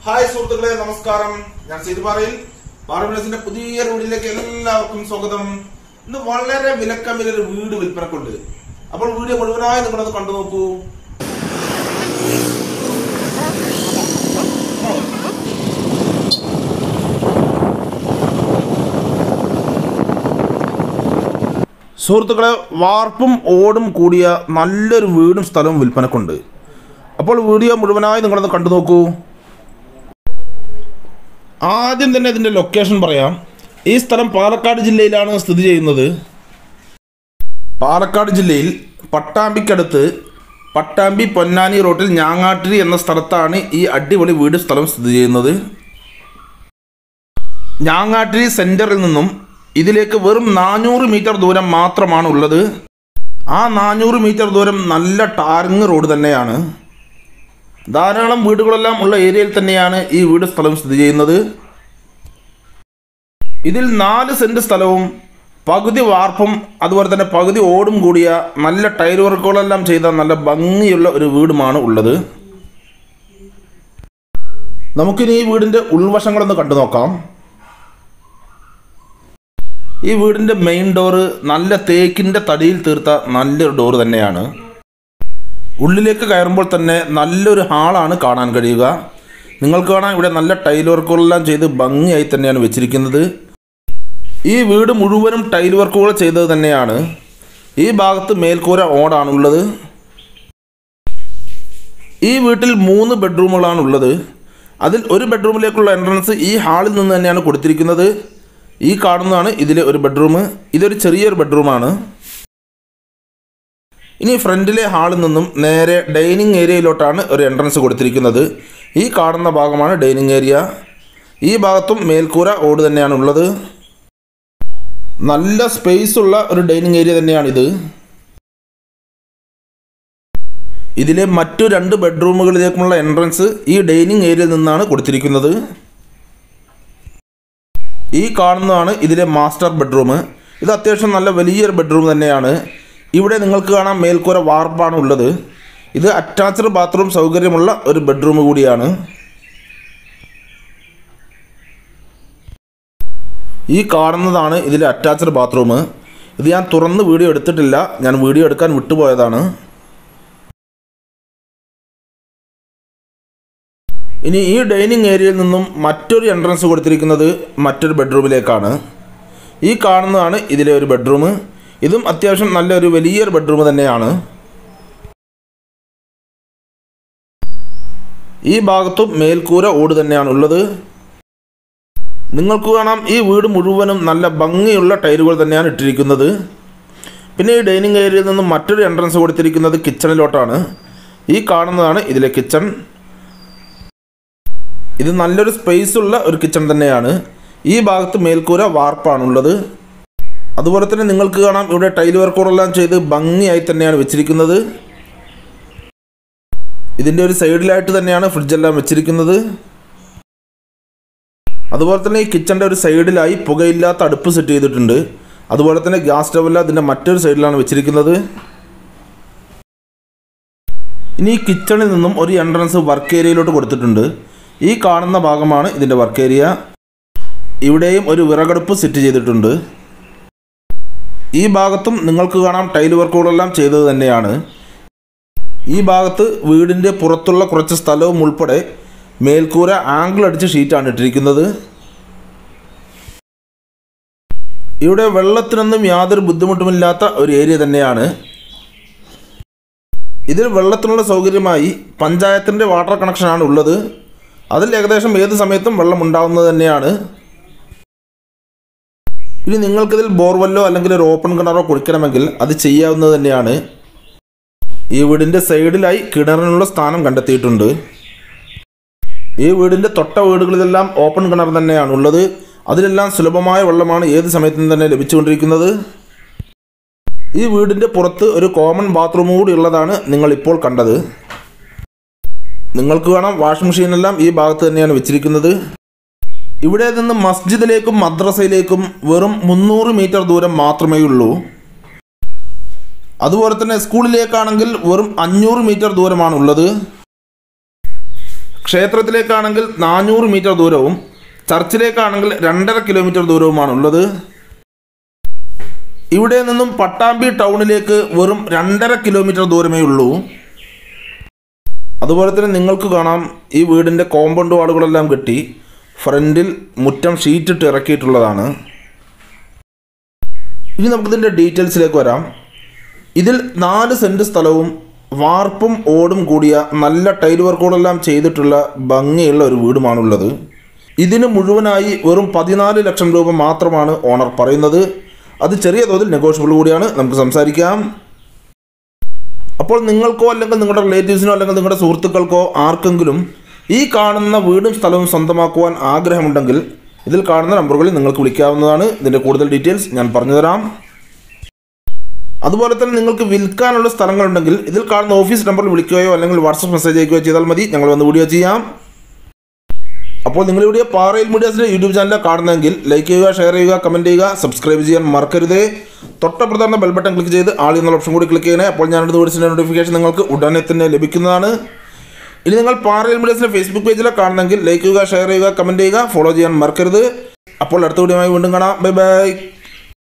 hi സുഹൃത്തുക്കളെ നമസ്കാരം ഞാൻ സീതുപാറയിൽ പാറബിനസിന്റെ പുതിയ വീടിലേക്ക് എല്ലാവർക്കും സ്വാഗതം ഇന്ന് വളരെ വിലക്കമ്മിൽ ഒരു വീട് വിൽപ്പനക്കുണ്ട് അപ്പോൾ വീഡിയോ മുഴുവനായി നിങ്ങളത് കണ്ടു നോക്കൂ സുഹൃത്തുക്കളെ വാർപ്പും ഓടും കൂടിയ നല്ലൊരു വീടും സ്ഥലവും വിൽപ്പനക്കുണ്ട് അപ്പോൾ വീഡിയോ മുഴുവനായി നിങ്ങളത് കണ്ടു നോക്കൂ ആദ്യം തന്നെ ഇതിൻ്റെ ലൊക്കേഷൻ പറയാം ഈ സ്ഥലം പാലക്കാട് ജില്ലയിലാണ് സ്ഥിതി ചെയ്യുന്നത് പാലക്കാട് ജില്ലയിൽ പട്ടാമ്പിക്കടുത്ത് പട്ടാമ്പി പൊന്നാനി റോട്ടിൽ ഞാങ്ങാട്ടിരി എന്ന സ്ഥലത്താണ് ഈ അടിപൊളി വീട് സ്ഥലം സ്ഥിതി ചെയ്യുന്നത് ഞാങ്ങാട്ടിരി സെൻറ്ററിൽ നിന്നും ഇതിലേക്ക് വെറും നാനൂറ് മീറ്റർ ദൂരം മാത്രമാണ് ഉള്ളത് ആ നാനൂറ് മീറ്റർ ദൂരം നല്ല ടാറിങ് റോഡ് തന്നെയാണ് ധാരാളം വീടുകളെല്ലാം ഉള്ള ഏരിയയിൽ തന്നെയാണ് ഈ വീട് സ്ഥലം സ്ഥിതി ചെയ്യുന്നത് ഇതിൽ നാല് സെന്റ് സ്ഥലവും പകുതി വാർപ്പും അതുപോലെ തന്നെ പകുതി ഓടും കൂടിയ നല്ല ടൈൽ വർക്കുകളെല്ലാം ചെയ്ത നല്ല ഭംഗിയുള്ള ഒരു വീടുമാണ് ഉള്ളത് നമുക്കിനി ഈ വീടിൻ്റെ ഉൾവശങ്ങളൊന്ന് കണ്ടു നോക്കാം ഈ വീടിൻ്റെ മെയിൻ ഡോറ് നല്ല തേക്കിൻ്റെ തടിയിൽ തീർത്ത നല്ലൊരു ഡോറ് തന്നെയാണ് ഉള്ളിലേക്ക് കയറുമ്പോൾ തന്നെ നല്ലൊരു ഹാളാണ് കാണാൻ കഴിയുക നിങ്ങൾക്ക് കാണാൻ ഇവിടെ നല്ല ടൈൽ വർക്കുകളെല്ലാം ചെയ്ത് ഭംഗിയായി തന്നെയാണ് വെച്ചിരിക്കുന്നത് ഈ വീട് മുഴുവനും ടൈൽ വർക്കുകൾ ചെയ്തത് തന്നെയാണ് ഈ ഭാഗത്ത് മേൽക്കൂര ഓടാണുള്ളത് ഈ വീട്ടിൽ മൂന്ന് ബെഡ്റൂമുകളാണ് ഉള്ളത് അതിൽ ഒരു ബെഡ്റൂമിലേക്കുള്ള എൻട്രൻസ് ഈ ഹാളിൽ നിന്ന് തന്നെയാണ് കൊടുത്തിരിക്കുന്നത് ഈ കാണുന്നതാണ് ഇതിലെ ഒരു ബെഡ്റൂം ഇതൊരു ചെറിയൊരു ബെഡ്റൂമാണ് ഇനി ഫ്രണ്ടിലെ ഹാളിൽ നിന്നും നേരെ ഡൈനിങ് ഏരിയയിലോട്ടാണ് ഒരു എൻട്രൻസ് കൊടുത്തിരിക്കുന്നത് ഈ കാണുന്ന ഭാഗമാണ് ഡൈനിങ് ഏരിയ ഈ ഭാഗത്തും മേൽക്കൂര ഓട് തന്നെയാണ് ഉള്ളത് നല്ല സ്പേസ് ഉള്ള ഒരു ഡൈനിങ് ഏരിയ തന്നെയാണിത് ഇതിലെ മറ്റു രണ്ട് ബെഡ്റൂമുകളിലേക്കുള്ള എൻട്രൻസ് ഈ ഡൈനിങ് ഏരിയയിൽ നിന്നാണ് കൊടുത്തിരിക്കുന്നത് ഈ കാണുന്നതാണ് ഇതിലെ മാസ്റ്റർ ബെഡ്റൂം ഇത് അത്യാവശ്യം നല്ല വലിയൊരു ബെഡ്റൂം തന്നെയാണ് ഇവിടെ നിങ്ങൾക്ക് കാണാം മേൽക്കൂര വാർപ്പാണ് ഉള്ളത് ഇത് അറ്റാച്ച്ഡ് ബാത്റൂം സൗകര്യമുള്ള ഒരു ബെഡ്റൂം കൂടിയാണ് ഈ കാണുന്നതാണ് ഇതിലെ അറ്റാച്ച്ഡ് ബാത്റൂം ഇത് ഞാൻ തുറന്ന് വീഡിയോ എടുത്തിട്ടില്ല ഞാൻ വീഡിയോ എടുക്കാൻ വിട്ടുപോയതാണ് ഇനി ഈ ഡൈനിങ് ഏരിയയിൽ നിന്നും മറ്റൊരു എൻട്രൻസ് കൊടുത്തിരിക്കുന്നത് മറ്റൊരു ബെഡ്റൂമിലേക്കാണ് ഈ കാണുന്നതാണ് ഇതിലെ ഒരു ബെഡ്റൂം ഇതും അത്യാവശ്യം നല്ലൊരു വലിയൊരു ബെഡ്റൂം തന്നെയാണ് ഈ ഭാഗത്തും മേൽക്കൂര ഓട് തന്നെയാണ് ഉള്ളത് നിങ്ങൾക്ക് കാണാം ഈ വീട് മുഴുവനും നല്ല ഭംഗിയുള്ള ടൈലുകൾ തന്നെയാണ് ഇട്ടിരിക്കുന്നത് പിന്നെ ഈ ഡൈനിങ് ഏരിയയിൽ നിന്നും മറ്റൊരു എൻട്രൻസ് കൊടുത്തിരിക്കുന്നത് കിച്ചണിലോട്ടാണ് ഈ കാണുന്നതാണ് ഇതിലെ കിച്ചൺ ഇത് നല്ലൊരു സ്പേസ് ഉള്ള ഒരു കിച്ചൺ തന്നെയാണ് ഈ ഭാഗത്ത് മേൽക്കൂര വാർപ്പാണുള്ളത് അതുപോലെ തന്നെ നിങ്ങൾക്ക് കാണാം ഇവിടെ ടൈൽ വർക്കുകളെല്ലാം ചെയ്ത് ഭംഗിയായി തന്നെയാണ് വെച്ചിരിക്കുന്നത് ഇതിൻ്റെ ഒരു സൈഡിലായിട്ട് തന്നെയാണ് ഫ്രിഡ്ജെല്ലാം വെച്ചിരിക്കുന്നത് അതുപോലെ തന്നെ ഈ കിച്ചൻ്റെ ഒരു സൈഡിലായി പുകയില്ലാത്ത അടുപ്പ് സെറ്റ് ചെയ്തിട്ടുണ്ട് അതുപോലെ തന്നെ ഗ്യാസ് സ്റ്റവെല്ലാം ഇതിൻ്റെ മറ്റൊരു സൈഡിലാണ് വെച്ചിരിക്കുന്നത് ഇനി ഈ കിച്ചണിൽ നിന്നും ഒരു എൻട്രൻസ് വർക്ക് ഏരിയയിലോട്ട് കൊടുത്തിട്ടുണ്ട് ഈ കാണുന്ന ഭാഗമാണ് ഇതിൻ്റെ വർക്ക് ഏരിയ ഇവിടെയും ഒരു വിറകടുപ്പ് സെറ്റ് ചെയ്തിട്ടുണ്ട് ഈ ഭാഗത്തും നിങ്ങൾക്ക് കാണാം ടൈൽ വർക്കുകളെല്ലാം ചെയ്തത് തന്നെയാണ് ഈ ഭാഗത്ത് വീടിൻ്റെ പുറത്തുള്ള കുറച്ച് സ്ഥലവും ഉൾപ്പെടെ മേൽക്കൂര ആംഗിൾ അടിച്ച ഷീറ്റാണ് ഇട്ടിരിക്കുന്നത് ഇവിടെ വെള്ളത്തിനൊന്നും യാതൊരു ബുദ്ധിമുട്ടുമില്ലാത്ത ഒരു ഏരിയ തന്നെയാണ് ഇതിൽ വെള്ളത്തിനുള്ള സൗകര്യമായി പഞ്ചായത്തിൻ്റെ വാട്ടർ കണക്ഷനാണ് ഉള്ളത് അതിൽ ഏകദേശം ഏത് സമയത്തും വെള്ളം ഉണ്ടാവുന്നത് തന്നെയാണ് ഇനി നിങ്ങൾക്കിതിൽ ബോർവെല്ലോ അല്ലെങ്കിൽ ഒരു ഓപ്പൺ കിണറോ കുടിക്കണമെങ്കിൽ അത് ചെയ്യാവുന്നത് തന്നെയാണ് ഈ വീടിൻ്റെ സൈഡിലായി കിണറിനുള്ള സ്ഥാനം കണ്ടെത്തിയിട്ടുണ്ട് ഈ വീടിൻ്റെ തൊട്ട വീടുകളിലെല്ലാം ഓപ്പൺ കിണർ തന്നെയാണ് ഉള്ളത് അതിലെല്ലാം സുലഭമായ വെള്ളമാണ് ഏത് സമയത്തും തന്നെ ലഭിച്ചുകൊണ്ടിരിക്കുന്നത് ഈ വീടിൻ്റെ പുറത്ത് ഒരു കോമൺ ബാത്റൂം കൂടി ഉള്ളതാണ് നിങ്ങൾ ഇപ്പോൾ കണ്ടത് നിങ്ങൾക്ക് കാണാം വാഷിംഗ് മെഷീനെല്ലാം ഈ ഭാഗത്ത് തന്നെയാണ് വെച്ചിരിക്കുന്നത് ഇവിടെ നിന്ന് മസ്ജിദിലേക്കും മദ്രസയിലേക്കും വെറും മുന്നൂറ് മീറ്റർ ദൂരം മാത്രമേ ഉള്ളൂ അതുപോലെ തന്നെ സ്കൂളിലേക്കാണെങ്കിൽ വെറും അഞ്ഞൂറ് മീറ്റർ ദൂരമാണ് ഉള്ളത് ക്ഷേത്രത്തിലേക്കാണെങ്കിൽ നാനൂറ് മീറ്റർ ദൂരവും ചർച്ചിലേക്കാണെങ്കിൽ രണ്ടര കിലോമീറ്റർ ദൂരവുമാണ് ഉള്ളത് ഇവിടെ നിന്നും പട്ടാമ്പി ടൗണിലേക്ക് വെറും രണ്ടര കിലോമീറ്റർ ദൂരമേ ഉള്ളൂ അതുപോലെ തന്നെ നിങ്ങൾക്ക് കാണാം ഈ വീടിൻ്റെ കോമ്പൗണ്ട് വാളുകളെല്ലാം കെട്ടി ഫ്രണ്ടിൽ മുറ്റം ഷീറ്റിട്ട് ഇറക്കിയിട്ടുള്ളതാണ് ഇനി നമുക്കിതിൻ്റെ ഡീറ്റെയിൽസിലേക്ക് വരാം ഇതിൽ നാല് സെൻറ്റ് സ്ഥലവും വാർപ്പും ഓടും കൂടിയ നല്ല ടൈൽ വർക്കുകളെല്ലാം ചെയ്തിട്ടുള്ള ഭംഗിയുള്ള ഒരു വീടുമാണുള്ളത് ഇതിന് മുഴുവനായി വെറും പതിനാല് ലക്ഷം രൂപ മാത്രമാണ് ഓണർ പറയുന്നത് അത് ചെറിയ തോതിൽ നെഗോഷ്യബിൾ കൂടിയാണ് നമുക്ക് സംസാരിക്കാം അപ്പോൾ നിങ്ങൾക്കോ അല്ലെങ്കിൽ നിങ്ങളുടെ റിലേറ്റീവ്സിനോ അല്ലെങ്കിൽ നിങ്ങളുടെ സുഹൃത്തുക്കൾക്കോ ആർക്കെങ്കിലും ഈ കാണുന്ന വീടും സ്ഥലവും സ്വന്തമാക്കുവാൻ ആഗ്രഹമുണ്ടെങ്കിൽ ഇതിൽ കാണുന്ന നമ്പറുകളിൽ നിങ്ങൾക്ക് വിളിക്കാവുന്നതാണ് ഇതിൻ്റെ കൂടുതൽ ഡീറ്റെയിൽസ് ഞാൻ പറഞ്ഞുതരാം അതുപോലെ തന്നെ നിങ്ങൾക്ക് വിൽക്കാനുള്ള സ്ഥലങ്ങളുണ്ടെങ്കിൽ ഇതിൽ കാണുന്ന ഓഫീസ് നമ്പറിൽ വിളിക്കുകയോ അല്ലെങ്കിൽ വാട്സപ്പ് മെസ്സേജ് അയക്കുകയോ ചെയ്താൽ മതി ഞങ്ങൾ വന്ന് വീഡിയോ ചെയ്യാം അപ്പോൾ നിങ്ങൾ ഇവിടെ പാറയിൽ മീഡിയാസിൻ്റെ യൂട്യൂബ് ചാനൽ കാണുന്നതെങ്കിൽ ലൈക്ക് ചെയ്യുക ഷെയർ ചെയ്യുക കമൻറ്റ് ചെയ്യുക സബ്സ്ക്രൈബ് ചെയ്യാൻ മറക്കരുത് തൊട്ടപ്രധാന ബെൽ ബട്ടൺ ക്ലിക്ക് ചെയ്ത് ആൾ എന്നുള്ള ഓപ്ഷൻ കൂടി ക്ലിക്ക് ചെയ്യണേ അപ്പോൾ ഞാനിടുന്ന വീഡിയോസിൻ്റെ നോട്ടിഫിക്കേഷൻ നിങ്ങൾക്ക് ഉടനെ തന്നെ ലഭിക്കുന്നതാണ് ഇനി നിങ്ങൾ പാറയിൽ മീഡിയാസിൻ്റെ ഫേസ്ബുക്ക് പേജിലെ കാണുന്നെങ്കിൽ ലൈക്ക് ചെയ്യുക ഷെയർ ചെയ്യുക കമൻറ്റ് ചെയ്യുക ഫോളോ ചെയ്യാൻ മറക്കരുത് അപ്പോൾ അടുത്ത വീഡിയോയുമായി വീണ്ടും കാണാം ബൈ ബൈ